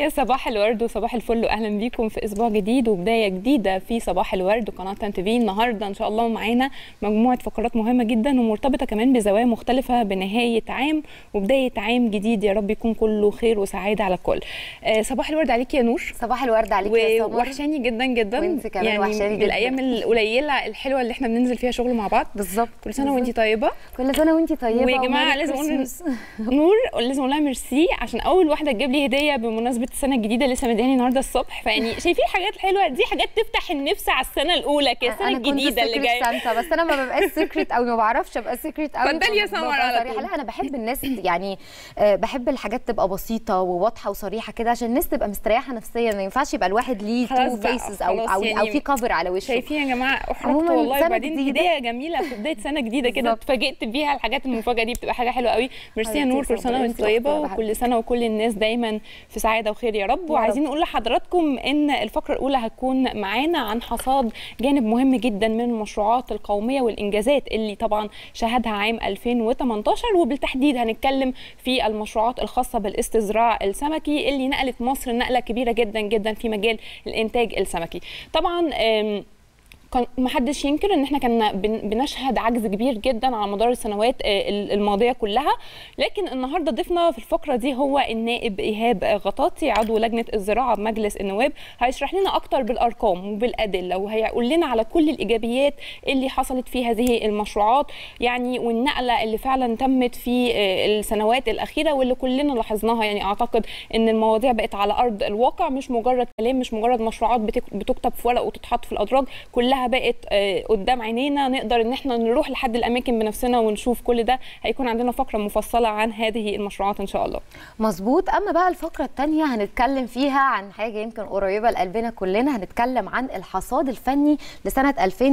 يا صباح الورد وصباح الفل واهلا بيكم في اسبوع جديد وبدايه جديده في صباح الورد وقناه تان تي في النهارده ان شاء الله معانا مجموعه فقرات مهمه جدا ومرتبطه كمان بزوايا مختلفه بنهايه عام وبدايه عام جديد يا رب يكون كله خير وسعاده على الكل آه صباح الورد عليك يا نور صباح الورد عليك يا سمر وحشاني جدا جدا وانت كمان يعني وحشاني جدا. الايام القليله الحلوه اللي احنا بننزل فيها شغل مع بعض بالظبط كل سنه وانت طيبه كل سنه وانت طيبه ويا جماعه وميري لازم اقول كريسماس. نور لازم اقول لها ميرسي عشان اول واحده تجيب لي هديه بمناسبه السنه الجديده لسه مدياني النهارده الصبح فيعني شايفين الحاجات الحلوه دي حاجات تفتح النفس على السنه الاولى كده السنه انا كنت الجديده اللي secret جايه سانتا بس انا ما ببقاش سيكريت او ما بعرفش ابقى سيكريت قوي اتفضلي يا فببقى سمر على صريحة. طول. لا انا بحب الناس يعني آه، بحب الحاجات تبقى بسيطه وواضحه وصريحه كده عشان الناس تبقى مستريحه نفسيا ما ينفعش يبقى الواحد ليه خلاص تو بقى، فيسز او خلاص او, يعني أو في كفر على وشه شايفين يا جماعه احرجت عموماً والله سنة وبعدين جديدة. هديه جميله في بدايه سنه جديده كده بالظبط. اتفاجئت بيها الحاجات المفاجاه دي بتبقى حاجه حلوه قوي ميرسي يا حبيبتي نور كل صبري، سنه وانت انتي طيبه أختي بحبك. وكل سنه وكل الناس دايما في سعاده وخير يا رب رب. وعايزين نقول لحضراتكم ان الفقره الاولى هتكون معانا عن حصاد جانب مهم جدا من المشروعات القوميه والانجازات اللي طبعا شهدها عام 2018 وبالتحديد هنتكلم في المشروعات الخاصه بالاستزراع السمكي اللي نقلت مصر نقله كبيره جدا جدا في مجال الانتاج السمكي طبعا آم، كان محدش ينكر ان احنا كنا بن- بنشهد عجز كبير جدا على مدار السنوات آه، ال- الماضيه كلها لكن النهارده ضيفنا في الفقره دي هو النائب ايهاب غطاطي عضو لجنه الزراعه بمجلس النواب هيشرح لنا اكتر بالارقام وبالادله وهيقول لنا على كل الايجابيات اللي حصلت في هذه المشروعات يعني والنقله اللي فعلا تمت في آه، السنوات الاخيره واللي كلنا لاحظناها يعني اعتقد ان المواضيع بقت على ارض الواقع مش مجرد كلام مش مجرد مشروعات بتك- بتكتب في ورق وتتحط في الادراج كلها بقت آه، قدام عينينا نقدر ان احنا نروح لحد الاماكن بنفسنا ونشوف كل ده هيكون عندنا فقره مفصله عن هذه المشروعات ان شاء الله مظبوط اما بقى الفقره الثانيه هنتكلم فيها عن حاجه يمكن قريبه لقلبنا كلنا هنتكلم عن الحصاد الفني لسنه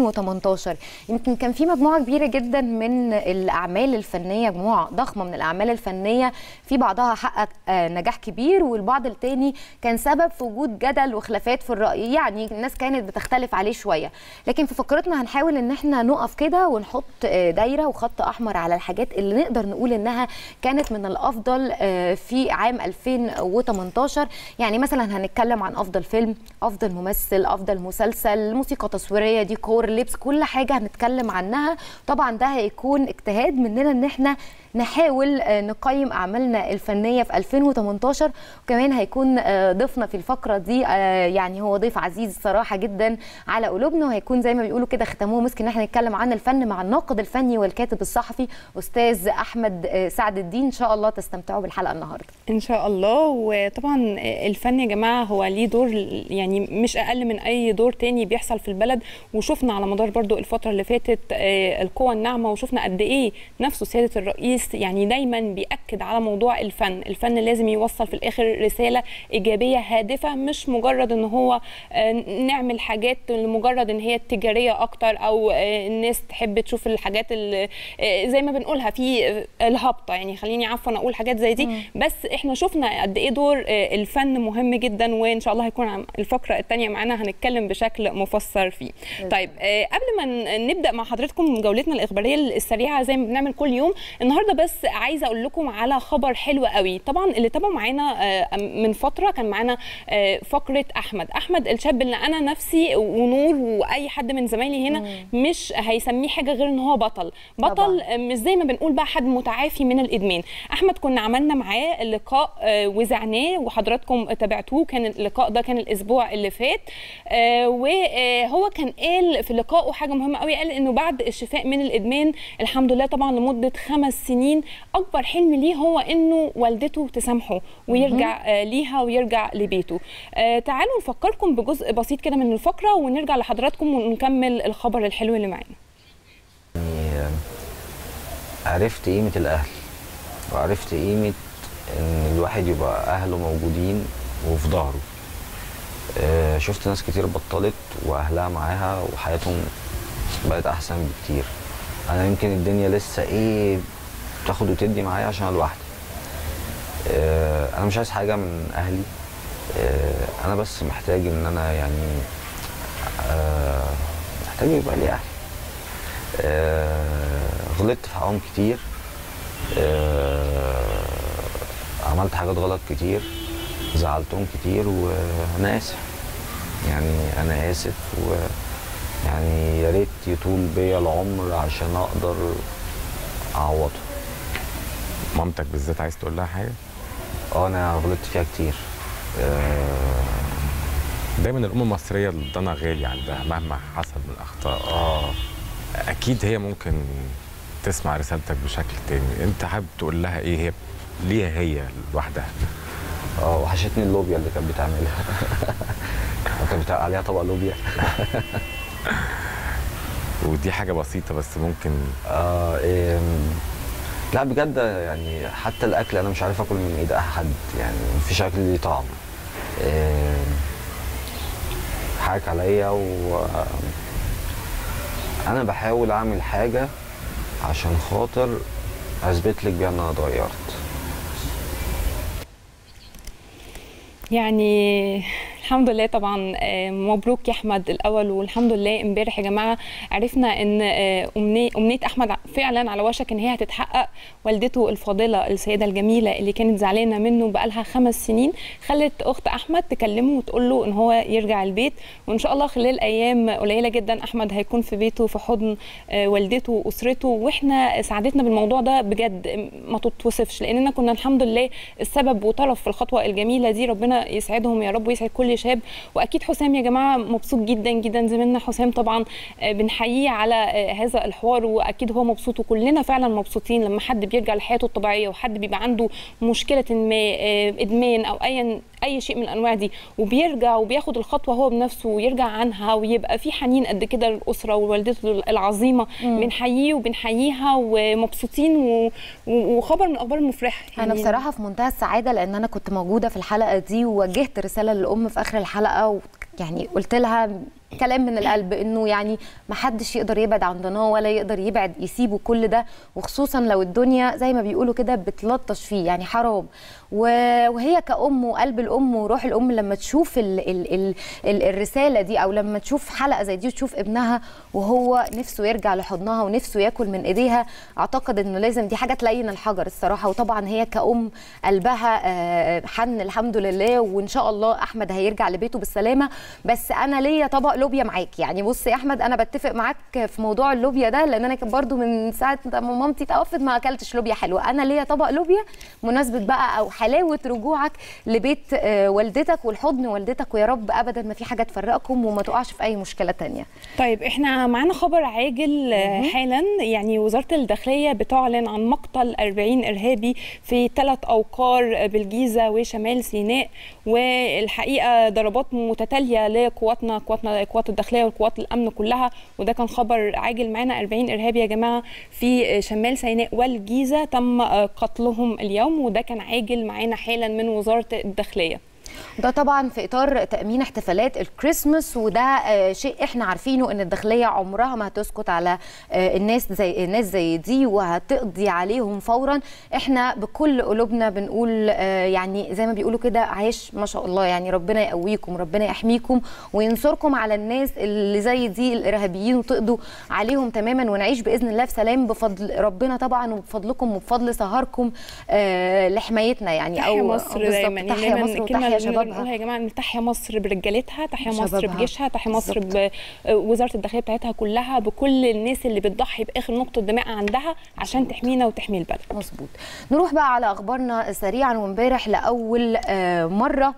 2018 يمكن كان في مجموعه كبيره جدا من الاعمال الفنيه مجموعه ضخمه من الاعمال الفنيه في بعضها حقق آه، نجاح كبير والبعض التاني كان سبب في وجود جدل وخلافات في الراي يعني الناس كانت بتختلف عليه شويه لكن في فقرتنا هنحاول ان احنا نقف كده ونحط آه، دايره وخط احمر على الحاجات اللي نقدر نقول انها كانت من الافضل آه، في عام 2018 يعني مثلا هنتكلم عن افضل فيلم افضل ممثل افضل مسلسل موسيقى تصويريه ديكور لبس كل حاجه هنتكلم عنها طبعا ده هيكون اجتهاد مننا ان احنا نحاول آه، نقيم اعمالنا الفنيه في 2018 وكمان هيكون آه، ضيفنا في الفقره دي آه، يعني هو ضيف عزيز صراحه جدا على قلوبنا وهيكون زي ما بيقولوا كده ختموه مسك ان احنا نتكلم عن الفن مع الناقد الفني والكاتب الصحفي استاذ احمد آه، سعد الدين ان شاء الله تستمتعوا بالحلقه النهارده ان شاء الله وطبعا الفن يا جماعه هو ليه دور يعني مش اقل من اي دور تاني بيحصل في البلد وشفنا على مدار برضو الفتره اللي فاتت آه، القوى الناعمه وشفنا قد ايه نفسه سياده الرئيس يعني دايما بياكد على موضوع الفن الفن لازم يوصل في الاخر رساله ايجابيه هادفه مش مجرد ان هو آه، نعمل حاجات لمجرد ان هي تجاريه اكتر او آه، الناس تحب تشوف الحاجات اللي آه، زي ما بنقولها في آه، الهبطه يعني خليني عفوا اقول حاجات زي دي بس احنا شفنا قد ايه دور آه، الفن مهم جدا وان شاء الله هيكون عن- الفقره الثانيه معانا هنتكلم بشكل مفسر فيه طيب آه، قبل ما ن- نبدا مع حضراتكم جولتنا الاخباريه السريعه زي ما بنعمل كل يوم النهارده بس عايزه اقول لكم على خبر حلو قوي طبعا اللي تابعوا معانا آه، من فتره كان معانا آه، فقره احمد احمد الشاب اللي انا نفسي ونور واي حد من زمايلي هنا مش هيسميه حاجه غير ان هو بطل بطل طبعاً. مش زي ما بنقول بقى حد متعافي من الادمان احمد كنا عملنا معاه لقاء آه، وزعناه وحضراتكم تابعتوه كان اللقاء ده كان الاسبوع اللي فات آه، وهو كان قال في لقائه حاجه مهمه قوي قال انه بعد الشفاء من الادمان الحمد لله طبعا لمده خمس سنين اكبر حلم ليه هو انه والدته تسامحه ويرجع آه، ليها ويرجع لبيته آه، تعالوا نفكركم بجزء بسيط كده من الفقره ونرجع لحضراتكم ونكمل الخبر الحلو اللي معانا يعني عرفت قيمة الأهل وعرفت قيمة إن الواحد يبقى أهله موجودين وفي ظهره آه، شفت ناس كتير بطلت وأهلها معاها وحياتهم بقت أحسن بكتير أنا يمكن الدنيا لسه إيه تاخد وتدي معايا عشان أنا لوحدي آه، أنا مش عايز حاجة من أهلي آه، أنا بس محتاج إن أنا يعني آه، محتاج يبقى لي أهل آه، غلطت في حقهم كتير آه، عملت حاجات غلط كتير زعلتهم كتير وانا اسف يعني انا اسف و يعني يا ريت يطول بيا العمر عشان اقدر اعوضه مامتك بالذات عايز تقول لها حاجه اه انا غلطت فيها كتير آه، دايما الام المصريه الضنا غالي عندها مهما حصل من اخطاء اه اكيد هي ممكن تسمع رسالتك بشكل تاني انت حابب تقول لها ايه هي ليه هي لوحدها اه وحشتني اللوبيا اللي كانت بتعملها وكانت بتاع عليها طبق لوبيا ودي حاجه بسيطه بس ممكن آه إيه لا بجد يعني حتى الاكل انا مش عارف اكل من ايد احد يعني مفيش اكل ليه طعم إيه حاجك عليا و انا بحاول اعمل حاجه عشان خاطر اثبت لك بيها ان انا اتغيرت يعني الحمد لله طبعا آه، مبروك يا احمد الاول والحمد لله امبارح يا جماعه عرفنا ان آه، امنيه امنيه احمد فعلا على وشك ان هي هتتحقق والدته الفاضله السيده الجميله اللي كانت زعلانه منه بقالها خمس سنين خلت اخت احمد تكلمه وتقول له ان هو يرجع البيت وان شاء الله خلال ايام قليله جدا احمد هيكون في بيته في حضن آه، والدته واسرته واحنا سعادتنا بالموضوع ده بجد ما تتوصفش لاننا كنا الحمد لله السبب وطرف في الخطوه الجميله دي ربنا يسعدهم يا رب ويسعد كل شاب واكيد حسام يا جماعه مبسوط جدا جدا زميلنا حسام طبعا آه، بنحييه على آه، هذا الحوار واكيد هو مبسوط وكلنا فعلا مبسوطين لما حد بيرجع لحياته الطبيعيه وحد بيبقى عنده مشكله ما آه، ادمان او اي اي شيء من الانواع دي وبيرجع وبياخد الخطوه هو بنفسه ويرجع عنها ويبقى في حنين قد كده للاسره ووالدته العظيمه بنحييه وبنحييها ومبسوطين و- و- وخبر من الاخبار المفرحه انا بصراحه في منتهى السعاده لان انا كنت موجوده في الحلقه دي ووجهت رساله للام في اخر الحلقه و يعني قلت لها كلام من القلب انه يعني ما حدش يقدر يبعد عن ضناه ولا يقدر يبعد يسيبه كل ده وخصوصا لو الدنيا زي ما بيقولوا كده بتلطش فيه يعني حرام و- وهي كأم وقلب الأم وروح الأم لما تشوف ال ال ال ال الرسالة دي أو لما تشوف حلقة زي دي وتشوف ابنها وهو نفسه يرجع لحضنها ونفسه ياكل من إيديها أعتقد إنه لازم دي حاجة تلين الحجر الصراحة وطبعا هي كأم قلبها آه، حن الحمد لله وإن شاء الله أحمد هيرجع لبيته بالسلامة بس أنا ليا طبق لوبيا معاك يعني بص يا أحمد أنا بتفق معاك في موضوع اللوبيا ده لأن أنا كان برضو من ساعة ما مامتي توفت ما أكلتش لوبيا حلوة أنا ليا طبق لوبيا مناسبة بقى أو حلاوة رجوعك لبيت آه، والدتك والحضن والدتك ويا رب أبدا ما في حاجة تفرقكم وما تقعش في أي مشكلة تانية طيب احنا معانا خبر عاجل آه، حالا يعني وزاره الداخليه بتعلن عن مقتل 40 ارهابي في ثلاث اوقار بالجيزه وشمال سيناء والحقيقه ضربات متتاليه لقواتنا قواتنا قوات الداخليه وقوات الامن كلها وده كان خبر عاجل معانا 40 ارهابي يا جماعه في شمال سيناء والجيزه تم آه، قتلهم اليوم وده كان عاجل معانا حالا من وزاره الداخليه ده طبعا في اطار تامين احتفالات الكريسماس وده آه، شيء احنا عارفينه ان الداخليه عمرها ما هتسكت على آه، الناس زي الناس زي دي وهتقضي عليهم فورا احنا بكل قلوبنا بنقول آه، يعني زي ما بيقولوا كده عايش ما شاء الله يعني ربنا يقويكم ربنا يحميكم وينصركم على الناس اللي زي دي الارهابيين وتقضوا عليهم تماما ونعيش باذن الله في سلام بفضل ربنا طبعا وبفضلكم وبفضل سهركم آه، لحمايتنا يعني تحيا او مصر بالظبط، دايما يعني تحيا دايما مصر الكلمه وتحيا اللي بنقولها شبابها يا جماعه ان تحيا مصر برجالتها تحيا مصر شبابها. بجيشها تحيا مصر بالظبط. بوزاره الداخليه بتاعتها كلها بكل الناس اللي بتضحي باخر نقطه دماء عندها عشان تحمينا وتحمي البلد مظبوط نروح بقى على اخبارنا سريعا وامبارح لاول آه، مره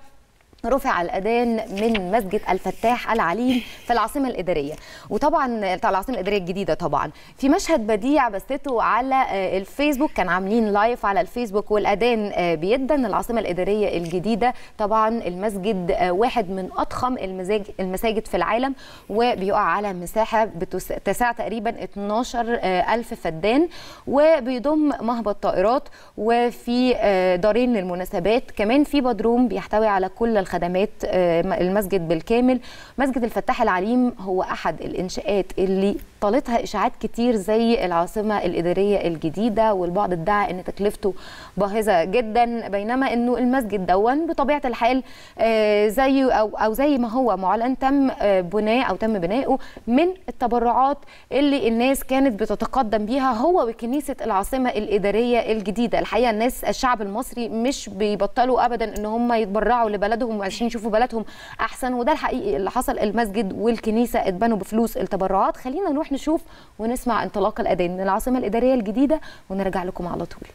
رفع الاذان من مسجد الفتاح العليم في العاصمه الاداريه وطبعا بتاع العاصمه الاداريه الجديده طبعا في مشهد بديع بثته على آه، الفيسبوك كان عاملين لايف على الفيسبوك والاذان آه، بيدن العاصمه الاداريه الجديده طبعا المسجد آه، واحد من اضخم المزاج المساجد في العالم وبيقع على مساحه بتسع تقريبا 12 آه، الف فدان وبيضم مهبط طائرات وفي آه، دارين للمناسبات كمان في بدروم بيحتوي على كل الخدمات آه، المسجد بالكامل مسجد الفتاح العليم هو احد الانشاءات اللي طالتها اشاعات كتير زي العاصمه الاداريه الجديده والبعض ادعى ان تكلفته باهظه جدا بينما انه المسجد دون بطبيعه الحال آه، زي او او زي ما هو معلن تم آه، بناء او تم بناؤه من التبرعات اللي الناس كانت بتتقدم بيها هو وكنيسه العاصمه الاداريه الجديده الحقيقه الناس الشعب المصري مش بيبطلوا ابدا ان هم يتبرعوا لبلدهم عشان يشوفوا بلدهم احسن وده الحقيقي اللي حصل المسجد والكنيسه اتبنوا بفلوس التبرعات خلينا نروح نشوف ونسمع انطلاق الاذان من العاصمه الاداريه الجديده ونرجع لكم على طول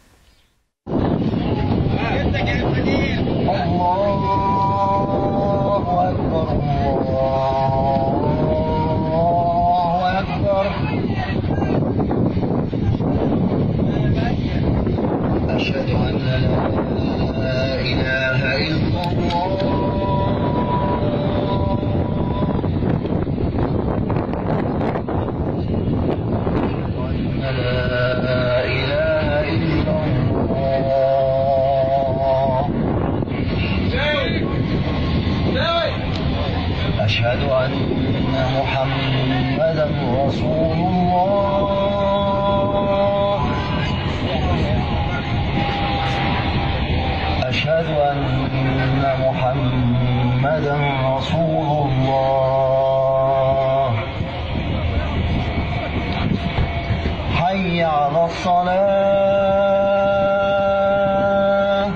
الله أكبر الله أكبر أشهد أن لا إله إلا الله أن لا إله إلا الله أشهد أن محمدا رسول الله أشهد أن محمدا رسول الله حي على الصلاة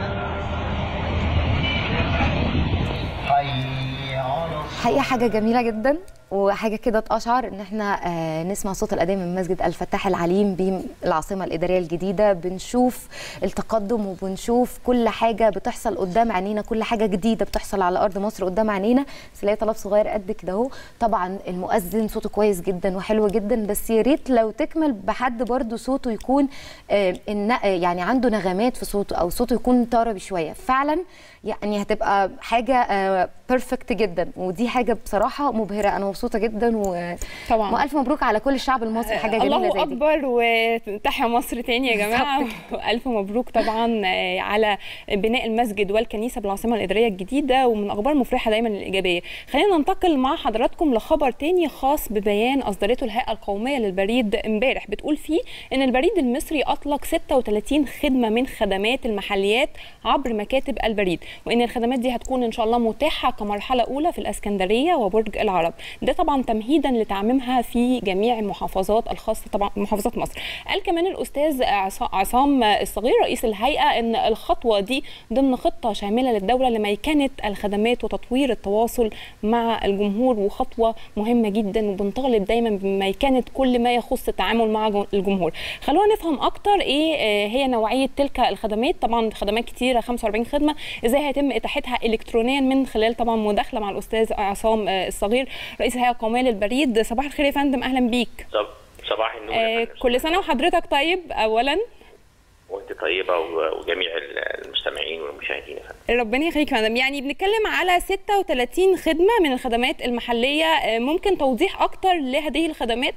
حي على الصلاة حقيقه حاجه جميله جدا وحاجه كده تقشعر ان احنا آه، نسمع صوت الاذان من مسجد الفتاح العليم بالعاصمه الاداريه الجديده بنشوف التقدم وبنشوف كل حاجه بتحصل قدام عينينا كل حاجه جديده بتحصل على ارض مصر قدام عينينا بس لقيت طلب صغير قد كده اهو طبعا المؤذن صوته كويس جدا وحلو جدا بس يا ريت لو تكمل بحد برضو صوته يكون آه، الن- آه، يعني عنده نغمات في صوته او صوته يكون طربي شويه فعلا يعني هتبقى حاجه بيرفكت جدا ودي حاجه بصراحه مبهره انا مبسوطه جدا و... طبعا. والف مبروك على كل الشعب المصري حاجه جميله الله زي دي اكبر وتحيا مصر تاني يا جماعه الف مبروك طبعا آه، على بناء المسجد والكنيسه بالعاصمه الاداريه الجديده ومن اخبار مفرحه دايما الايجابيه خلينا ننتقل مع حضراتكم لخبر تاني خاص ببيان اصدرته الهيئه القوميه للبريد امبارح بتقول فيه ان البريد المصري اطلق 36 خدمه من خدمات المحليات عبر مكاتب البريد وان الخدمات دي هتكون ان شاء الله متاحه كمرحله اولى في الاسكندريه وبرج العرب ده طبعا تمهيدا لتعميمها في جميع المحافظات الخاصه طبعا محافظات مصر قال كمان الاستاذ عصا- عصام الصغير رئيس الهيئه ان الخطوه دي ضمن خطه شامله للدوله لميكنه الخدمات وتطوير التواصل مع الجمهور وخطوه مهمه جدا وبنطالب دايما بميكنه كل ما يخص التعامل مع جو- الجمهور خلونا نفهم اكتر ايه آه، هي نوعيه تلك الخدمات طبعا خدمات كتيره 45 خدمه ازاي هيتم اتاحتها الكترونيا من خلال طبعا مداخله مع الاستاذ عصام آه، الصغير رئيس الهيئه القوميه للبريد صباح الخير يا فندم اهلا بيك صب- صباح النور يا آه، فندم. كل سنه وحضرتك طيب اولا وانت طيبه و- وجميع المستمعين والمشاهدين يا فندم. ربنا يخليك يا فندم يعني بنتكلم على 36 خدمه من الخدمات المحليه آه، ممكن توضيح اكتر لهذه الخدمات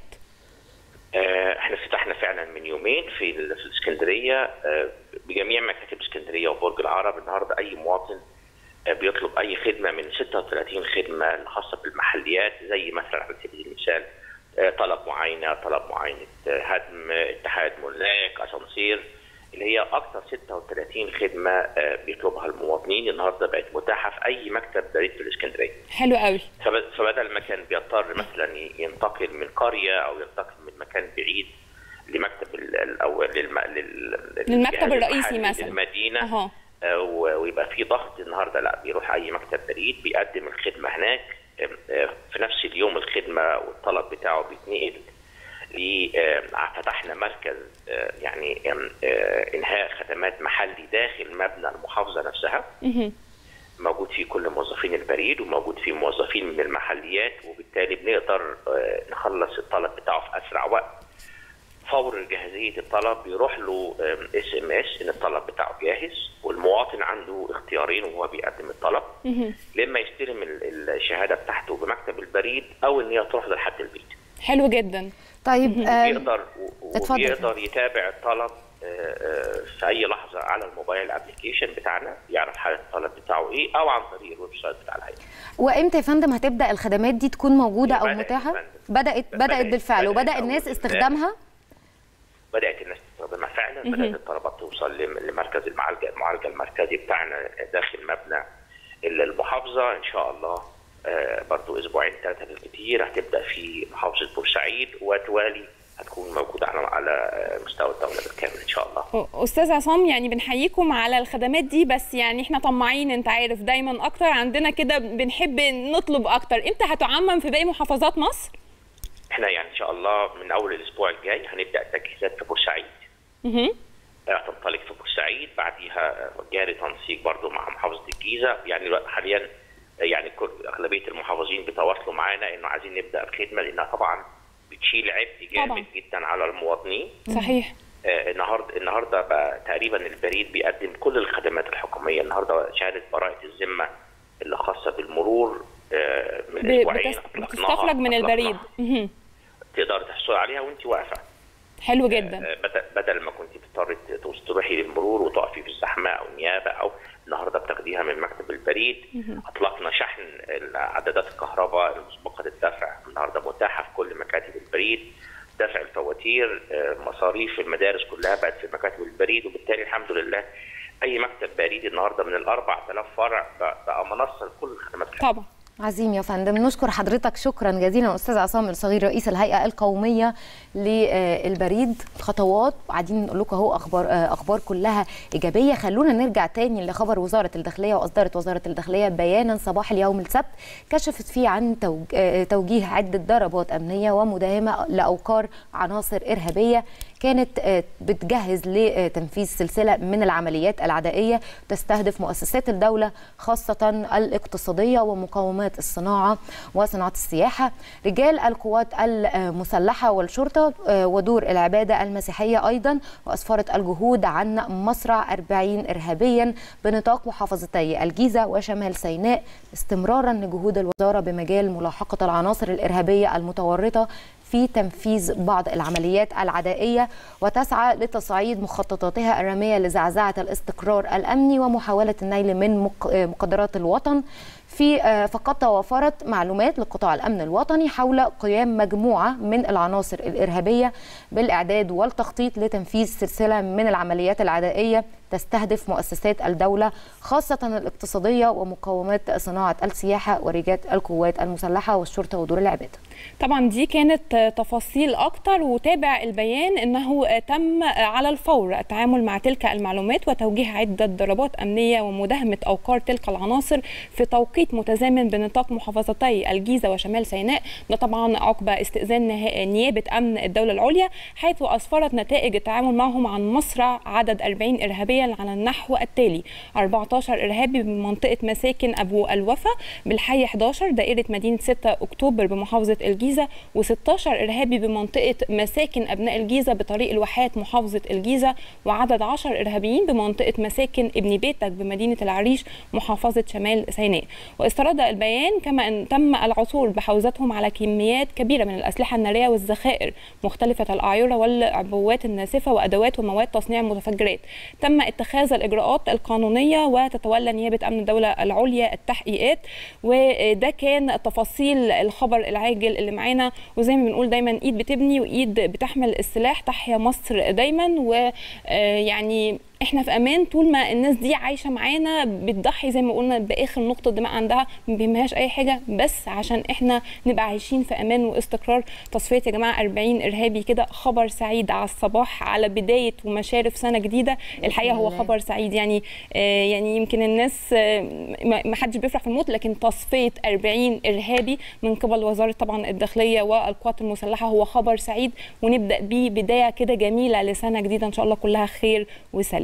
آه، احنا فتحنا فعلا من يومين في ال- في الاسكندريه آه، بجميع مكاتب اسكندريه وبرج العرب النهارده اي مواطن آه، بيطلب اي خدمه من 36 خدمه الخاصه بالمحليات زي مثلا على سبيل المثال آه، طلب معاينه طلب معاينه آه، هدم آه، اتحاد ملاك اسانسير اللي هي اكثر 36 خدمه آه، بيطلبها المواطنين النهارده بقت متاحه في اي مكتب بريد في الاسكندريه حلو قوي فب- فبدل ما كان بيضطر مثلا ي- ينتقل من قريه او ينتقل من مكان بعيد لمكتب ال- ال- او للم... لل... للمكتب للجهاز الرئيسي المحلي مثلا. للمدينه أها. آه، و- ويبقى في ضغط النهارده لا بيروح اي مكتب بريد بيقدم الخدمه هناك آم، آه، في نفس اليوم الخدمه والطلب بتاعه بيتنقل ل آه، فتحنا مركز آه، يعني آم، آه، انهاء خدمات محلي داخل مبنى المحافظه نفسها مهم. موجود فيه كل موظفين البريد وموجود فيه موظفين من المحليات وبالتالي بنقدر آه، نخلص الطلب بتاعه في اسرع وقت فور جاهزيه الطلب بيروح له اس ام اس ان الطلب بتاعه جاهز والمواطن عنده اختيارين وهو بيقدم الطلب مهم. لما يستلم ال- الشهاده بتاعته بمكتب البريد او ان هي تروح له لحد البيت حلو جدا طيب آه يقدر اتفضل. ويقدر يتابع الطلب آه، في اي لحظه على الموبايل ابلكيشن بتاعنا يعرف حاله الطلب بتاعه ايه او عن طريق الويب سايت بتاع الهيئه وامتى يا فندم هتبدا الخدمات دي تكون موجوده او بدأت يا متاحه فندم. بدات بدات بدأت- بالفعل بدأت وبدا أول الناس امبارح. استخدامها بدات الناس تستخدمها فعلا بدات الطلبات توصل لم- لمركز المعالجه المعالجه المركزي بتاعنا داخل مبنى المحافظه ان شاء الله آه، برضو اسبوعين ثلاثه بالكثير هتبدا في محافظه بورسعيد وتوالي هتكون موجوده على على آه، مستوى الدوله بالكامل ان شاء الله استاذ عصام يعني بنحييكم على الخدمات دي بس يعني احنا طماعين انت عارف دايما اكتر عندنا كده بنحب نطلب اكتر امتى هتعمم في باقي محافظات مصر احنا يعني ان شاء الله من اول الاسبوع الجاي هنبدا التجهيزات في بورسعيد مهم. هتنطلق في بورسعيد بعديها جاري تنسيق برضو مع محافظه الجيزه يعني الوقت حاليا يعني كل اغلبيه المحافظين بيتواصلوا معانا انه عايزين نبدا الخدمه لانها طبعا بتشيل عبء جامد طبعاً. جدا على المواطنين صحيح آه، النهارده النهارده بقى تقريبا البريد بيقدم كل الخدمات الحكوميه النهارده شهاده براءه الذمه اللي خاصه بالمرور آه، من ب- اسبوعين بتس- أطلقناها- بتستفرج من أطلقناها. البريد مهم. تقدر تحصل عليها وانت واقفه حلو جدا آه، بدل بدل ما كنت بتضطري توص- تروحي للمرور وتقفي في الزحمه او نيابه او النهارده بتاخديها من مكتب البريد اطلقنا شحن عدادات الكهرباء المسبقه الدفع النهارده متاحه في كل مكاتب البريد دفع الفواتير آه، مصاريف المدارس كلها بقت في مكاتب البريد وبالتالي الحمد لله اي مكتب بريدي النهارده من ال 4000 فرع بقى بقى منصه لكل الخدمات الحكومية. طبعا عظيم يا فندم نشكر حضرتك شكرا جزيلا استاذ عصام الصغير رئيس الهيئه القوميه للبريد خطوات قاعدين نقول لكم اهو اخبار آه، اخبار كلها ايجابيه خلونا نرجع تاني لخبر وزاره الداخليه واصدرت وزاره الداخليه بيانا صباح اليوم السبت كشفت فيه عن توج- آه، توجيه عده ضربات امنيه ومداهمه لاوقار عناصر ارهابيه كانت آه، بتجهز لتنفيذ سلسله من العمليات العدائيه تستهدف مؤسسات الدوله خاصه الاقتصاديه ومقومات الصناعه وصناعه السياحه رجال القوات المسلحه والشرطه آه، ودور العباده المسيحيه ايضا واسفرت الجهود عن مصرع 40 ارهابيا بنطاق محافظتي الجيزه وشمال سيناء استمرارا لجهود الوزاره بمجال ملاحقه العناصر الارهابيه المتورطه في تنفيذ بعض العمليات العدائيه وتسعى لتصعيد مخططاتها الراميه لزعزعه الاستقرار الامني ومحاوله النيل من مق- آه، مقدرات الوطن في آه، فقد توافرت معلومات لقطاع الامن الوطني حول قيام مجموعه من العناصر الارهابيه بالاعداد والتخطيط لتنفيذ سلسله من العمليات العدائيه تستهدف مؤسسات الدوله خاصه الاقتصاديه ومقومات صناعه السياحه ورجال القوات المسلحه والشرطه ودور العباده. طبعا دي كانت تفاصيل اكتر وتابع البيان انه تم على الفور التعامل مع تلك المعلومات وتوجيه عده ضربات امنيه ومداهمه اوقار تلك العناصر في توقيت متزامن بنطاق محافظتي الجيزه وشمال سيناء ده طبعا عقب استئذان نه- نيابه امن الدوله العليا حيث اسفرت نتائج التعامل معهم عن مصرع عدد 40 ارهابيا على النحو التالي 14 ارهابي بمنطقه مساكن ابو الوفا بالحي 11 دائره مدينه 6 اكتوبر بمحافظه الجيزه و16 ارهابي بمنطقه مساكن ابناء الجيزه بطريق الواحات محافظه الجيزه وعدد 10 ارهابيين بمنطقه مساكن ابن بيتك بمدينه العريش محافظه شمال سيناء واسترد البيان كما ان تم العثور بحوزتهم على كميات كبيره من الاسلحه الناريه والذخائر مختلفه الاعيره والعبوات الناسفه وادوات ومواد تصنيع المتفجرات تم اتخاذ الاجراءات القانونيه وتتولى نيابه امن الدوله العليا التحقيقات وده كان تفاصيل الخبر العاجل اللي معانا وزي ما بنقول دايما ايد بتبني وايد بتحمل السلاح تحيا مصر دايما ويعني احنا في امان طول ما الناس دي عايشه معانا بتضحي زي ما قلنا باخر نقطه دماء عندها ما بيهمهاش اي حاجه بس عشان احنا نبقى عايشين في امان واستقرار تصفيه يا جماعه 40 ارهابي كده خبر سعيد على الصباح على بدايه ومشارف سنه جديده الحقيقه هو خبر سعيد يعني آه يعني يمكن الناس آه ما ما حدش بيفرح في الموت لكن تصفيه 40 ارهابي من قبل وزاره طبعا الداخليه والقوات المسلحه هو خبر سعيد ونبدا بيه بدايه كده جميله لسنه جديده ان شاء الله كلها خير وسلام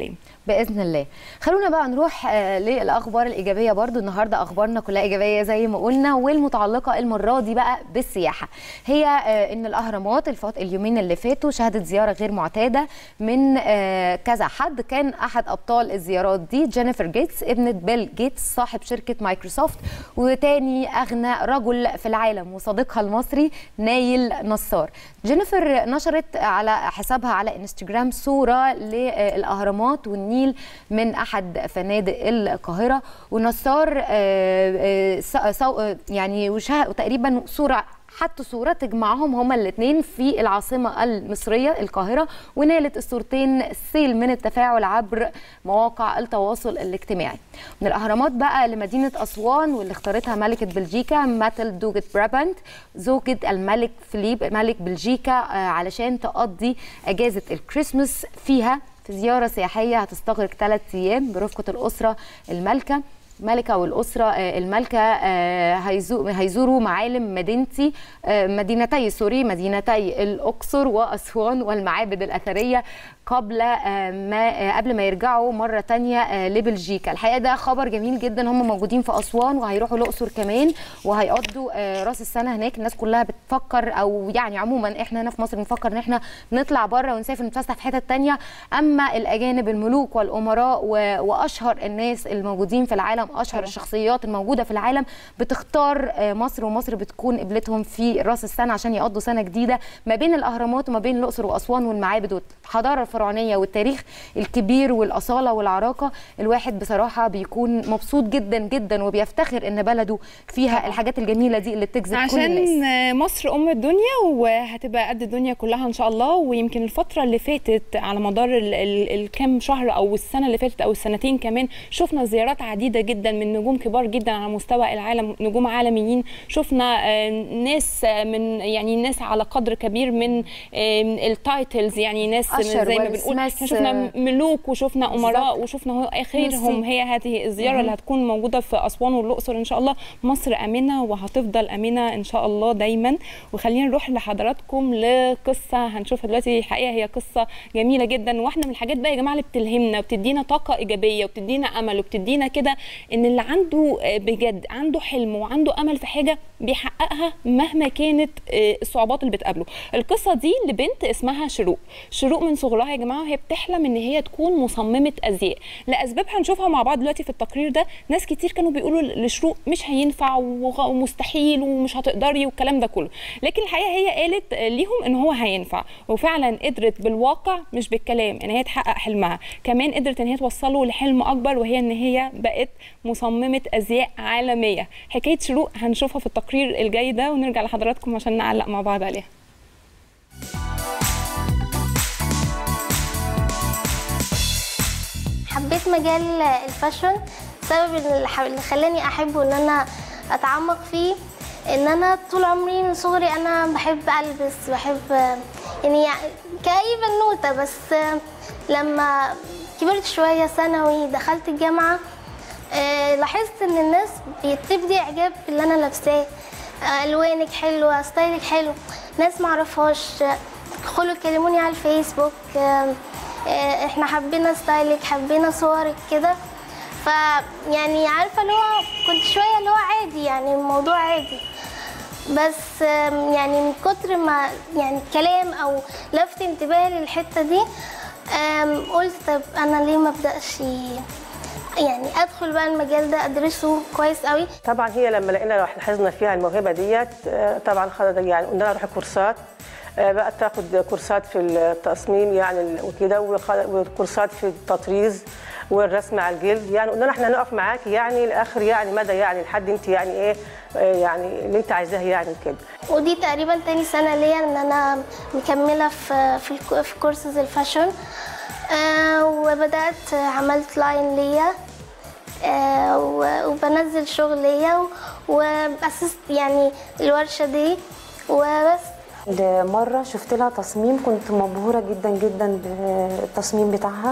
السلام باذن الله خلونا بقى نروح آه، للاخبار الايجابيه برضو النهارده اخبارنا كلها ايجابيه زي ما قلنا والمتعلقه المره دي بقى بالسياحه هي آه، ان الاهرامات الفات اليومين اللي فاتوا شهدت زياره غير معتاده من آه، كذا حد كان احد ابطال الزيارات دي جينيفر جيتس ابنه بيل جيتس صاحب شركه مايكروسوفت وتاني اغنى رجل في العالم وصديقها المصري نايل نصار جينيفر نشرت على حسابها على انستجرام صوره للاهرامات والنيل من احد فنادق القاهره ونصار آه، آه، س- سو- آه، يعني وشها تقريبا صوره حطوا صورة تجمعهم هما الاثنين في العاصمة المصرية القاهرة ونالت الصورتين سيل من التفاعل عبر مواقع التواصل الاجتماعي من الأهرامات بقى لمدينة أسوان واللي اختارتها ملكة بلجيكا ماتل دوجت برابانت زوجة الملك فيليب ملك بلجيكا آه، علشان تقضي أجازة الكريسماس فيها في زيارة سياحية هتستغرق ثلاث أيام برفقة الأسرة المالكة ملكة والأسرة آه، المالكة آه، هيزو- هيزوروا معالم مدينتي آه، مدينتي سوري مدينتي الأقصر وأسوان والمعابد الأثرية قبل آه، ما آه، قبل ما يرجعوا مرة تانية آه، لبلجيكا الحقيقة ده خبر جميل جدا هم موجودين في أسوان وهيروحوا الأقصر كمان وهيقضوا آه، راس السنة هناك الناس كلها بتفكر أو يعني عموما احنا هنا في مصر بنفكر ان احنا نطلع بره ونسافر نتفسح في حتت تانية أما الأجانب الملوك والأمراء و- وأشهر الناس الموجودين في العالم أشهر الشخصيات الموجودة في العالم بتختار آه، مصر ومصر بتكون قبلتهم في راس السنة عشان يقضوا سنة جديدة ما بين الأهرامات وما بين الأقصر وأسوان والمعابد والحضارة الفرعونية والتاريخ الكبير والأصالة والعراقة الواحد بصراحة بيكون مبسوط جدا جدا وبيفتخر إن بلده فيها الحاجات الجميلة دي اللي بتجذب كل الناس عشان مصر ام الدنيا وهتبقى قد الدنيا كلها ان شاء الله ويمكن الفتره اللي فاتت على مدار ال- ال- الكام شهر او السنه اللي فاتت او السنتين كمان شفنا زيارات عديده جدا من نجوم كبار جدا على مستوى العالم نجوم عالميين شفنا آه، ناس آه، من يعني ناس على قدر كبير من آه، التايتلز يعني ناس أشهر زي ما ويل بنقول سميث، إحنا شفنا ملوك وشفنا امراء بالظبط. وشفنا هو اخرهم ميرسي. هي هذه الزياره اللي هتكون موجوده في اسوان والاقصر ان شاء الله مصر امنه وهتفضل امنه ان شاء الله دايما وخلينا نروح لحضراتكم لقصه هنشوفها دلوقتي الحقيقه هي قصه جميله جدا واحده من الحاجات بقى يا جماعه اللي بتلهمنا وبتدينا طاقه ايجابيه وبتدينا امل وبتدينا كده ان اللي عنده آه، بجد عنده حلم وعنده امل في حاجه بيحققها مهما كانت آه، الصعوبات اللي بتقابله القصه دي لبنت اسمها شروق شروق من صغرها يا جماعه هي بتحلم ان هي تكون مصممه ازياء لاسباب هنشوفها مع بعض دلوقتي في التقرير ده ناس كتير كانوا بيقولوا لشروق مش هينفع وغ- ومستحيل ومش هتقدري والكلام ده كله لكن الحقيقه هي قالت آه، ليهم ان هو هينفع وفعلا قدرت بالواقع مش بالكلام ان هي تحقق حلمها كمان قدرت ان هي توصله لحلم اكبر وهي ان هي بقت مصممه ازياء عالميه حكايه شروق هنشوفها في التقرير الجاي ده ونرجع لحضراتكم عشان نعلق مع بعض عليها حبيت مجال الفاشن السبب اللي ح- اللي خلاني احبه ان انا اتعمق فيه ان انا طول عمري من صغري انا بحب البس بحب يعني كأي بنوتة بس لما كبرت شوية ثانوي دخلت الجامعة آه، لاحظت ان الناس بتبدي اعجاب باللي انا لابساه آه، الوانك حلوه ستايلك حلو ناس معرفهاش آه، يدخلوا يكلموني على الفيسبوك آه، آه، احنا حبينا ستايلك حبينا صورك كده ف يعني عارفه اللي هو كنت شويه اللي هو عادي يعني الموضوع عادي بس آم، يعني من كتر ما يعني الكلام او لفت انتباهي للحته دي آم، قلت طب انا ليه ما ابداش يعني ادخل بقى المجال ده ادرسه كويس قوي طبعا هي لما لقينا لو لاحظنا فيها الموهبه ديت آه، طبعا خدت يعني قلنا لها روحي كورسات آه، بقت تاخد كورسات في التصميم يعني وكده وخ- وكورسات في التطريز والرسم على الجلد يعني قلنا لها احنا هنقف معاكي يعني لاخر يعني مدى يعني لحد انت يعني ايه آه، يعني اللي انت عايزاه يعني كده ودي تقريبا تاني سنة ليا ان انا مكملة في في, الك- في كورسز الفاشن آه وبدأت عملت لاين ليا آه و- وبنزل شغل ليا و- وبأسست يعني الورشة دي وبس ده مرة شفت لها تصميم كنت مبهورة جدا جدا بالتصميم بتاعها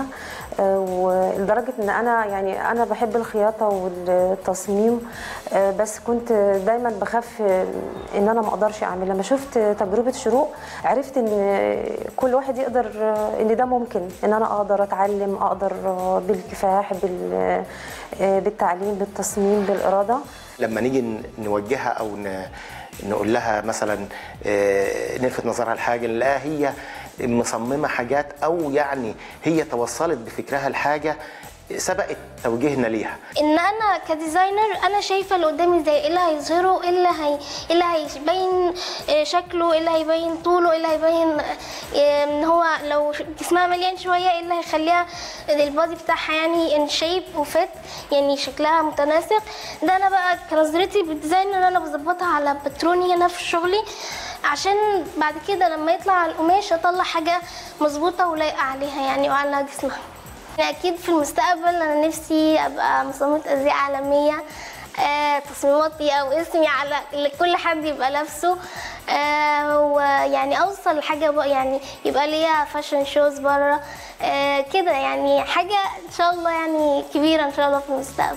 آه، ولدرجه ان انا يعني انا بحب الخياطه والتصميم آه، بس كنت دايما بخاف آه، ان انا ما اقدرش اعمل لما شفت تجربه شروق عرفت ان كل واحد يقدر آه، ان ده ممكن ان انا اقدر اتعلم اقدر آه، بالكفاح بال- آه، بالتعليم بالتصميم بالاراده لما نيجي ن- نوجهها او ن- نقول لها مثلا آه، نلفت نظرها لحاجه نلاقيها هي مصممه حاجات او يعني هي توصلت بفكرها لحاجه سبقت توجيهنا ليها ان انا كديزاينر انا شايفه اللي قدامي ازاي ايه اللي هيظهره ايه اللي هي ايه اللي هيبين آه، شكله ايه اللي هيبين طوله ايه اللي هيبين آه، ان هو لو جسمها مليان شويه ايه اللي هيخليها البادي بتاعها يعني ان شيب وفت يعني شكلها متناسق ده انا بقى كنظرتي بالديزاين ان انا بظبطها على باتروني هنا في شغلي عشان بعد كده لما يطلع على القماش اطلع حاجه مظبوطه ولايقه عليها يعني وعلى جسمها اكيد في المستقبل انا نفسي ابقى مصممه ازياء عالميه آه، تصميماتي او اسمي على اللي كل حد يبقى لابسه آه، ويعني اوصل لحاجه بقى يعني يبقى ليا فاشن شوز بره آه، كده يعني حاجه ان شاء الله يعني كبيره ان شاء الله في المستقبل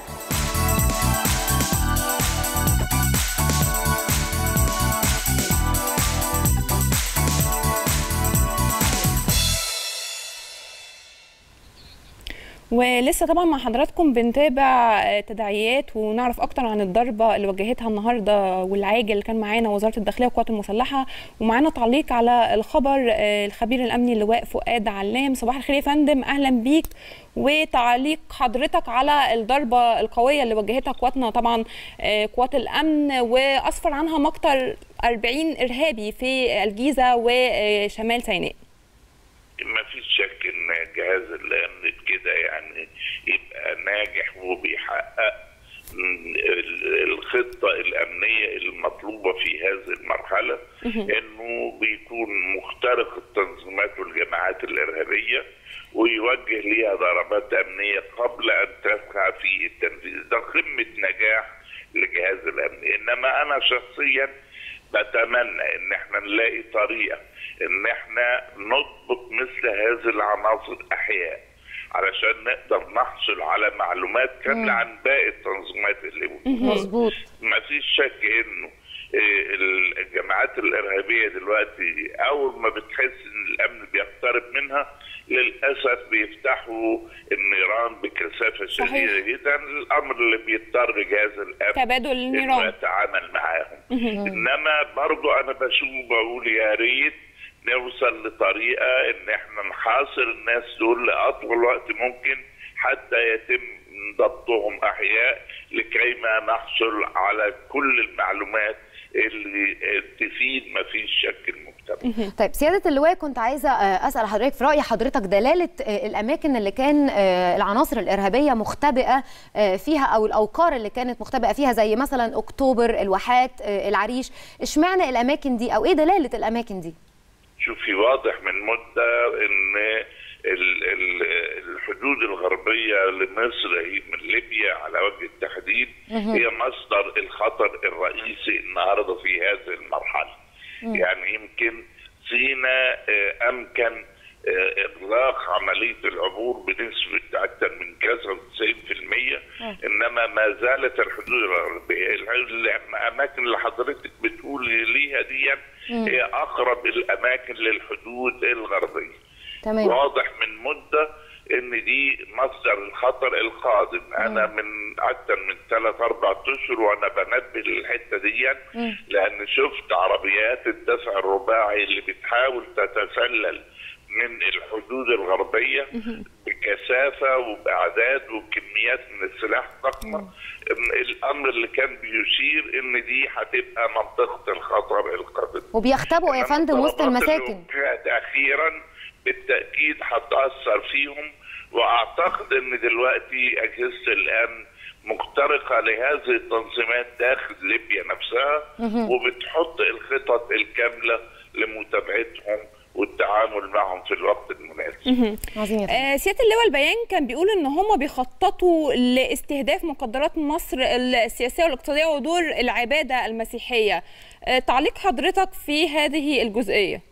ولسه طبعا مع حضراتكم بنتابع آه، تداعيات ونعرف اكتر عن الضربه اللي وجهتها النهارده والعاجل اللي كان معانا وزاره الداخليه والقوات المسلحه ومعانا تعليق على الخبر آه، الخبير الامني اللواء فؤاد علام صباح الخير يا فندم اهلا بيك وتعليق حضرتك على الضربه القويه اللي وجهتها قواتنا طبعا آه، قوات الامن واسفر عنها مقتل 40 ارهابي في الجيزه وشمال سيناء ما فيش شك ان جهاز الامن بكده يعني يبقى ناجح وبيحقق ال- الخطه الامنيه المطلوبه في هذه المرحله انه بيكون مخترق التنظيمات والجماعات الارهابيه ويوجه ليها ضربات امنيه قبل ان تسعى في التنفيذ ده قمه نجاح لجهاز الامن انما انا شخصيا بتمنى ان احنا نلاقي طريقه ان احنا نضبط مثل هذه العناصر احياء علشان نقدر نحصل على معلومات كامله عن باقي التنظيمات اللي موجوده مظبوط ما فيش شك انه إيه، الجماعات الارهابيه دلوقتي اول ما بتحس ان الامن بيقترب منها للاسف بيفتحوا النيران بكثافه صحيح. شديده جدا الامر اللي بيضطر جهاز الامن تبادل انه النيران يتعامل معاهم انما برضو انا بشوف بقول يا ريت نوصل لطريقه ان احنا نحاصر الناس دول لاطول وقت ممكن حتى يتم ضبطهم احياء لكي ما نحصل على كل المعلومات اللي تفيد ما فيش شك المجتمع طيب سيادة اللواء كنت عايزة آه، أسأل حضرتك في رأي حضرتك دلالة آه، الأماكن اللي كان آه، العناصر الإرهابية مختبئة آه، فيها أو الأوقار اللي كانت مختبئة فيها زي مثلا أكتوبر الواحات آه، العريش إشمعنى الأماكن دي أو إيه دلالة الأماكن دي؟ شوفي واضح من مدة ان ال- ال- الحدود الغربية لمصر هي من ليبيا على وجه التحديد هي مصدر الخطر الرئيسي النهاردة في هذه المرحلة يعني يمكن سينا آه، أمكن آه، إغلاق عملية العبور بنسبة أكثر من كذا 90% إنما ما زالت الحدود الغربية الأماكن اللي حضرتك بتقولي ليها دي هي أقرب الأماكن للحدود الغربية تمام واضح من مده ان دي مصدر الخطر القادم انا من اكثر من ثلاث اربع اشهر وانا بنبه للحته دي لان شفت عربيات الدفع الرباعي اللي بتحاول تتسلل من الحدود الغربيه بكثافه وباعداد وكميات من السلاح ضخمه الامر اللي كان بيشير ان دي هتبقى منطقه الخطر القادم وبيختبئوا يا فندم وسط الضربات المساكن اللي وقعت اخيرا بالتاكيد هتاثر فيهم واعتقد ان دلوقتي اجهزه الامن مخترقه لهذه التنظيمات داخل ليبيا نفسها وبتحط الخطط الكامله لمتابعتهم والتعامل معهم في الوقت المناسب عظيم يا فندم آه، سياده اللواء البيان كان بيقول ان هم بيخططوا لاستهداف مقدرات مصر السياسيه والاقتصاديه ودور العباده المسيحيه آه، تعليق حضرتك في هذه الجزئيه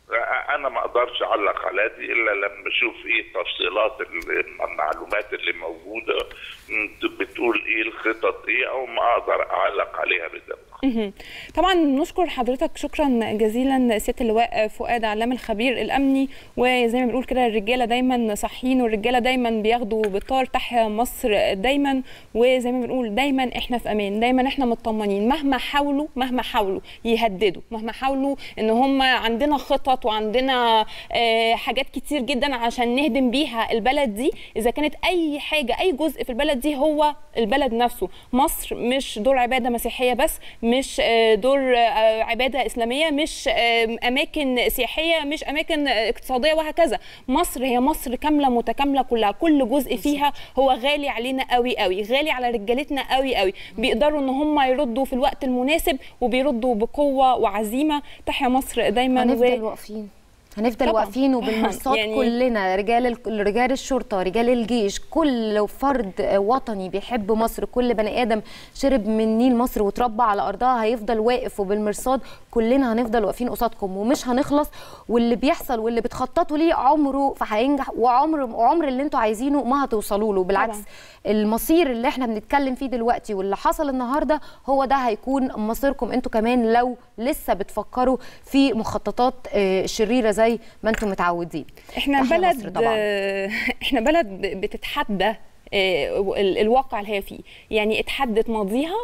انا ما اقدرش اعلق على دي الا لما اشوف ايه تفصيلات ال- المعلومات اللي موجوده م، بتقول ايه الخطط ايه او ما اقدر اعلق عليها بالدقه مهم. طبعا نشكر حضرتك شكرا جزيلا سياده اللواء فؤاد علام الخبير الامني وزي ما بنقول كده الرجاله دايما صاحيين والرجاله دايما بياخدوا بالطار تحيا مصر دايما وزي ما بنقول دايما احنا في امان دايما احنا مطمنين مهما حاولوا مهما حاولوا يهددوا مهما حاولوا ان هم عندنا خطط وعندنا آه، حاجات كتير جدا عشان نهدم بيها البلد دي اذا كانت اي حاجه اي جزء في البلد دي هو البلد نفسه مصر مش دور عباده مسيحيه بس مش آه، دور آه، عباده اسلاميه مش آه، اماكن سياحيه مش اماكن آه، اقتصاديه وهكذا مصر هي مصر كامله متكامله كلها كل جزء فيها هو غالي علينا قوي قوي غالي على رجالتنا قوي قوي بيقدروا ان هم يردوا في الوقت المناسب وبيردوا بقوه وعزيمه تحيا مصر دايما هنفضل واقفين هنفضل طبعاً. واقفين وبالمرصاد يعني- كلنا رجال ال- رجال الشرطه رجال الجيش كل فرد وطني بيحب مصر كل بني ادم شرب من نيل مصر وتربى على ارضها هيفضل واقف وبالمرصاد كلنا هنفضل واقفين قصادكم ومش هنخلص واللي بيحصل واللي بتخططوا ليه عمره فهينجح وعمر وعمر اللي انتوا عايزينه ما هتوصلوا له بالعكس طبعاً. المصير اللي احنا بنتكلم فيه دلوقتي واللي حصل النهارده هو ده هيكون مصيركم انتوا كمان لو لسه بتفكروا في مخططات آه، شريره زي ما انتم متعودين احنا تحيا بلد مصر طبعاً. آه، احنا بلد ب- بتتحدى آه، ال- الواقع اللي هي فيه يعني اتحدت ماضيها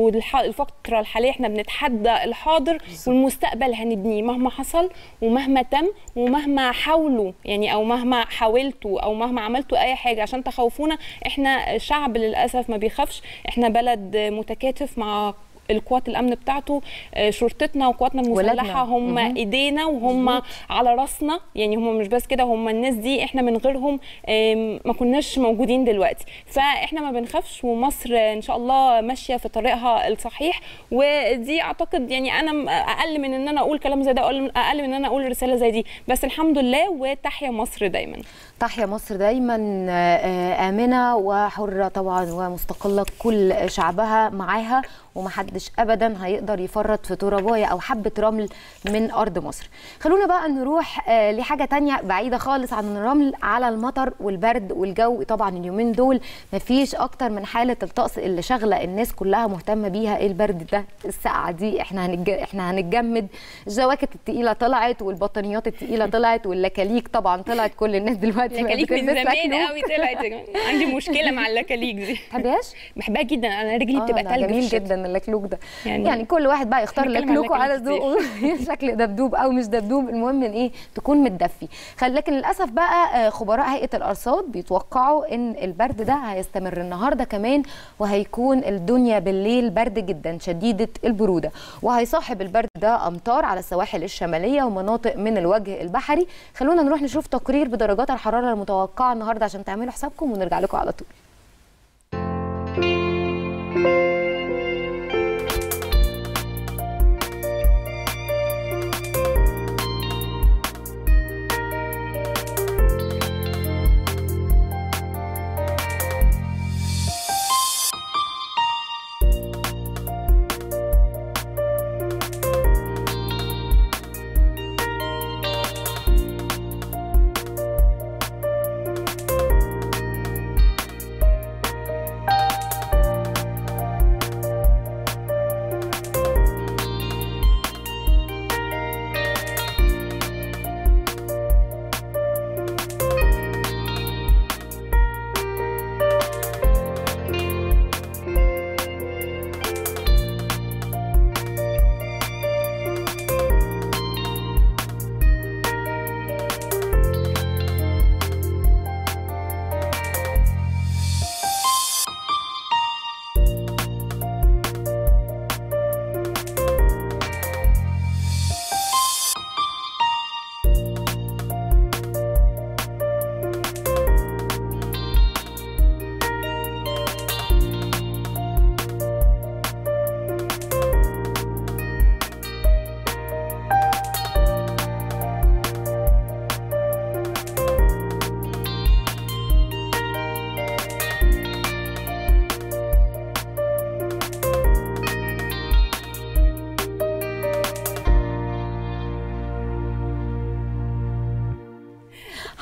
والفترة الحالية احنا بنتحدى الحاضر والمستقبل هنبنيه مهما حصل ومهما تم ومهما حاولوا يعني او مهما حاولتوا او مهما عملتوا اي حاجة عشان تخوفونا احنا شعب للأسف ما بيخافش احنا بلد متكاتف مع القوات الامن بتاعته آه، شرطتنا وقواتنا ولادنا. المسلحه هم مهم. ايدينا وهم على راسنا يعني هم مش بس كده هم الناس دي احنا من غيرهم آم، ما كناش موجودين دلوقتي فاحنا ما بنخافش ومصر ان شاء الله ماشيه في طريقها الصحيح ودي اعتقد يعني انا م- اقل من ان انا اقول كلام زي ده اقل اقل من ان انا اقول رساله زي دي بس الحمد لله وتحيا مصر دايما تحيا مصر دايما آه، آه، آمنة وحرة طبعا ومستقلة كل شعبها معاها ومحدش أبدا هيقدر يفرط في تراباية أو حبة رمل من أرض مصر خلونا بقى نروح آه، لحاجة تانية بعيدة خالص عن الرمل على المطر والبرد والجو طبعا اليومين دول مفيش أكتر من حالة الطقس اللي شاغلة الناس كلها مهتمة بيها البرد ده السقعة دي احنا هنج... احنا هنتجمد الجواكت التقيلة طلعت والبطانيات التقيلة طلعت واللكاليك طبعا طلعت كل الناس دلوقتي بقت اللكاليك من بتلبس زمان لكلوك. قوي طلعت يا جماعة. عندي مشكله مع اللكاليك دي تحبيهاش؟ بحبها جدا انا رجلي آه، بتبقى ده تلج في جميل الشتاء. جدا اللكلوك ده يعني- يعني, يعني كل واحد بقى يختار إحنا بنتكلم عن لكلوكه على اللكليك ذوقه شكل دبدوب او مش دبدوب المهم ان ايه تكون متدفي خل لكن للاسف بقى آه، خبراء هيئه الارصاد بيتوقعوا ان البرد ده هيستمر النهارده كمان وهيكون الدنيا بالليل برد جدا شديده البروده وهيصاحب البرد ده امطار على السواحل الشماليه ومناطق من الوجه البحري خلونا نروح نشوف تقرير بدرجات الحراره المتوقعه النهارده عشان تعملوا حسابكم ونرجع لكم على طول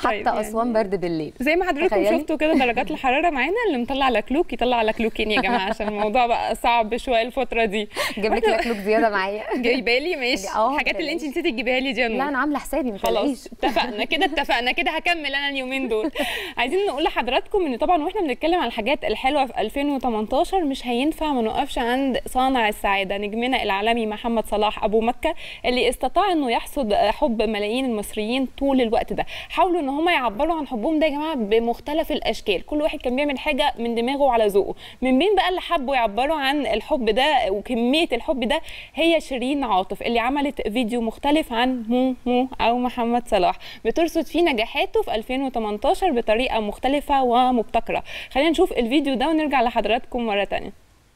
حتى يعني- اسوان برد بالليل زي ما حضراتكم تخيلي. شفتوا كده درجات الحراره معانا اللي مطلع لكلوك يطلع لكلوكين يا جماعه عشان الموضوع بقى صعب شويه الفتره دي جاب لك لكلوك زياده معايا جايبه لي ماشي اه، الحاجات اللي انت نسيتي تجيبيها لي دي يا نور. لا انا عامله حسابي ما خلاص تقلقيش اتفقنا كده اتفقنا كده هكمل انا اليومين دول عايزين نقول لحضراتكم ان طبعا واحنا بنتكلم عن الحاجات الحلوه في 2018 مش هينفع ما نوقفش عند صانع السعاده نجمنا العالمي محمد صلاح ابو مكه اللي استطاع انه يحصد حب ملايين المصريين طول الوقت ده حاولوا ان هم يعبروا عن حبهم ده يا جماعه بمختلف الاشكال كل واحد كان بيعمل حاجه من دماغه وعلى ذوقه من بين بقى اللي حبوا يعبروا عن الحب ده وكميه الحب ده هي شيرين عاطف اللي عملت فيديو مختلف عن مو مو او محمد صلاح بترصد فيه نجاحاته في 2018 بطريقه مختلفه ومبتكره خلينا نشوف الفيديو ده ونرجع لحضراتكم مره تانية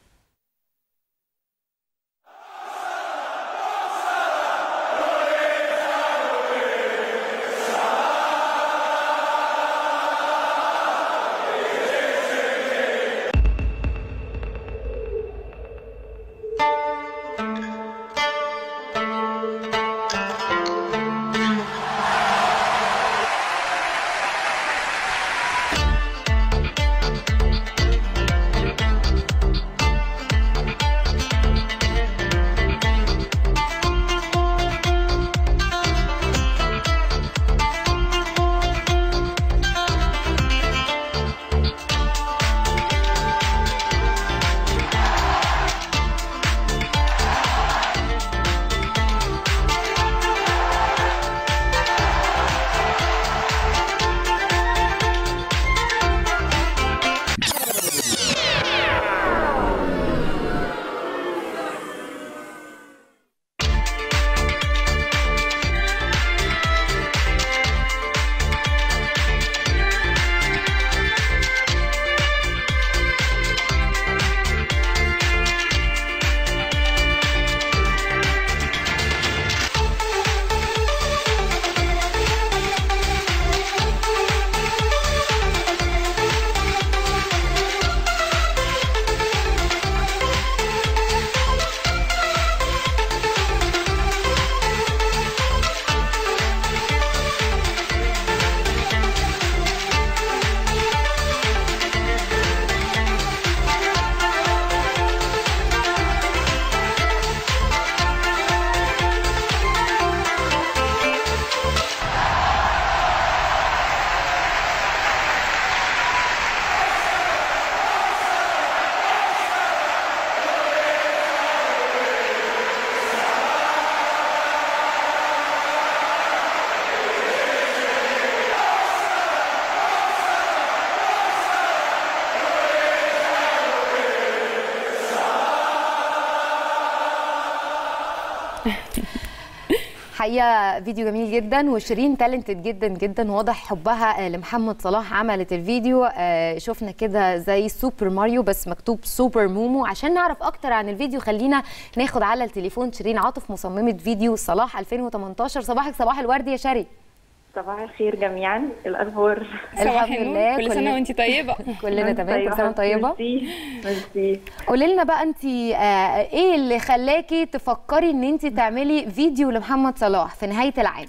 حقيقه فيديو جميل جدا وشيرين تالنتد جدا جدا واضح حبها آه، لمحمد صلاح عملت الفيديو آه، شفنا كده زي سوبر ماريو بس مكتوب سوبر مومو عشان نعرف اكتر عن الفيديو خلينا ناخد على التليفون شيرين عاطف مصممه فيديو صلاح 2018 صباحك صباح الورد يا شري صباح الخير جميعا الاخبار صباح الحمد النور لله كل سنه كلنا- وانت طيبه كلنا تمام كل سنه وأنت طيبه ميرسي ميرسي قولي لنا بقى انت آه، ايه اللي خلاكي تفكري ان انت تعملي فيديو لمحمد صلاح في نهايه العام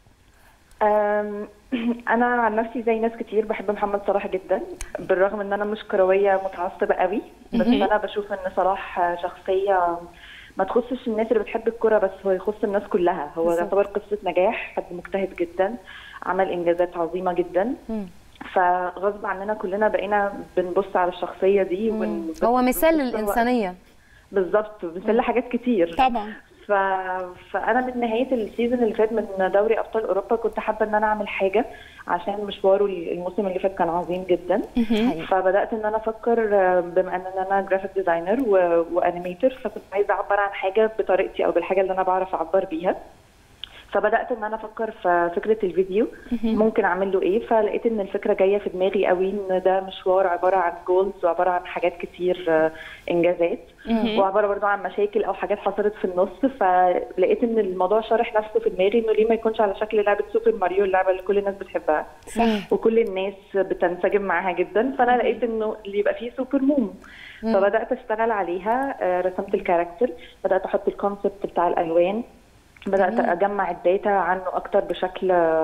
أم، انا عن نفسي زي ناس كتير بحب محمد صلاح جدا بالرغم ان انا مش كرويه متعصبه قوي بس مهم. انا بشوف ان صلاح شخصيه ما تخصش الناس اللي بتحب الكرة بس هو يخص الناس كلها هو بالظبط. يعتبر قصة نجاح حد مجتهد جدا عمل إنجازات عظيمة جدا فغصب عننا كلنا بقينا بنبص على الشخصية دي ون... هو مثال بنبص- للانسانيه بالظبط مثال لحاجات كتير طبعا ف... فانا من نهايه السيزون اللي فات من دوري ابطال اوروبا كنت حابه ان انا اعمل حاجه عشان مشواره الموسم اللي فات كان عظيم جدا حقيقي. فبدات ان انا افكر آه، بما ان انا جرافيك ديزاينر و... وانيميتر فكنت عايزه اعبر عن حاجه بطريقتي او بالحاجه اللي انا بعرف اعبر بيها فبدات ان انا افكر في فكره الفيديو ممكن اعمل له ايه فلقيت ان الفكره جايه في دماغي قوي ان ده مشوار عباره عن جولز وعباره عن حاجات كتير آه، انجازات مهم. وعباره برضو عن مشاكل او حاجات حصلت في النص فلقيت ان الموضوع شارح نفسه في دماغي انه ليه ما يكونش على شكل لعبه سوبر ماريو اللعبه اللي كل الناس بتحبها صح وكل الناس بتنسجم معاها جدا فانا لقيت انه اللي يبقى فيه سوبر مومو مم. فبدات اشتغل عليها آه، رسمت الكاركتر بدات احط الكونسبت بتاع الالوان بدات جميل. اجمع الداتا عنه اكتر بشكل آه،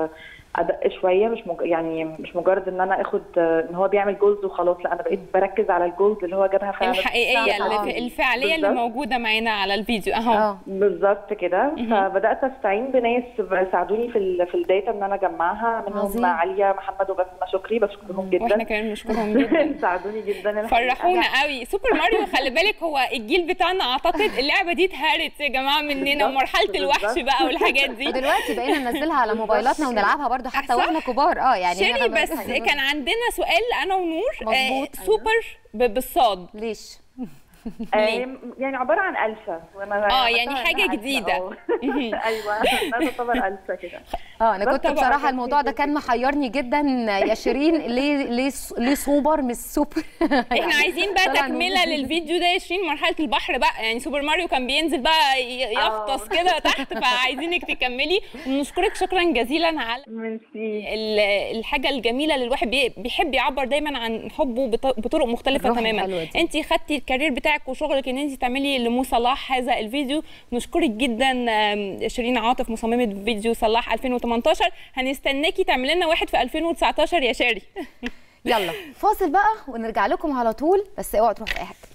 ادق شويه مش مج... يعني مش مجرد ان انا اخد آه، ان هو بيعمل جولز وخلاص لا انا بقيت بركز على الجولز اللي هو جابها فعلا الحقيقيه فعلاً. اللي الفعاليه اللي بالظبط. موجوده معانا على الفيديو اهو بالظبط كده فبدات استعين بناس ساعدوني في ال... في الداتا ان انا اجمعها منهم عظيم. عليا محمد وبسمه شكري بشكرهم جدا واحنا كمان بنشكرهم جدا ساعدوني جدا الحقيقة. فرحونا قوي سوبر ماريو خلي بالك هو الجيل بتاعنا اعتقد اللعبه دي اتهرت يا جماعه مننا ومرحله الوحش بقى والحاجات دي ودلوقتي بقينا ننزلها على موبايلاتنا ونلعبها برضو حتى واحنا كبار اه يعني شيري أنا ب- بس كان عندنا سؤال انا ونور آه مظبوط. سوبر ب- بالصاد ليش آه، يعني عباره عن الفا وأنا اه عملتها يعني إنها حاجه ألفا، جديده آه. ايوه انا تعتبر الفا كده اه انا بس كنت طبعاً بصراحه كان الموضوع ده كان محيرني جدا يا شيرين ليه ليه ليه سوبر مش سوبر احنا عايزين بقى طبعاً. تكمله للفيديو ده يا شيرين مرحله البحر بقى يعني سوبر ماريو كان بينزل بقى ي- يغطس كده تحت فعايزينك تكملي ونشكرك شكرا جزيلا على ال- الحاجه الجميله اللي الواحد بي- بيحب يعبر دايما عن حبه بط- بطرق مختلفه الروح تماما الحلوة دي. انت خدتي الكارير بتاعك وشغلك ان انت تعملي لمو صلاح هذا الفيديو نشكرك جدا آم، شيرين عاطف مصممه فيديو صلاح 2018 هنستناكي تعملي لنا واحد في 2019 يا شاري يلا فاصل بقى ونرجع لكم على طول بس اوعوا تروحوا في اي حته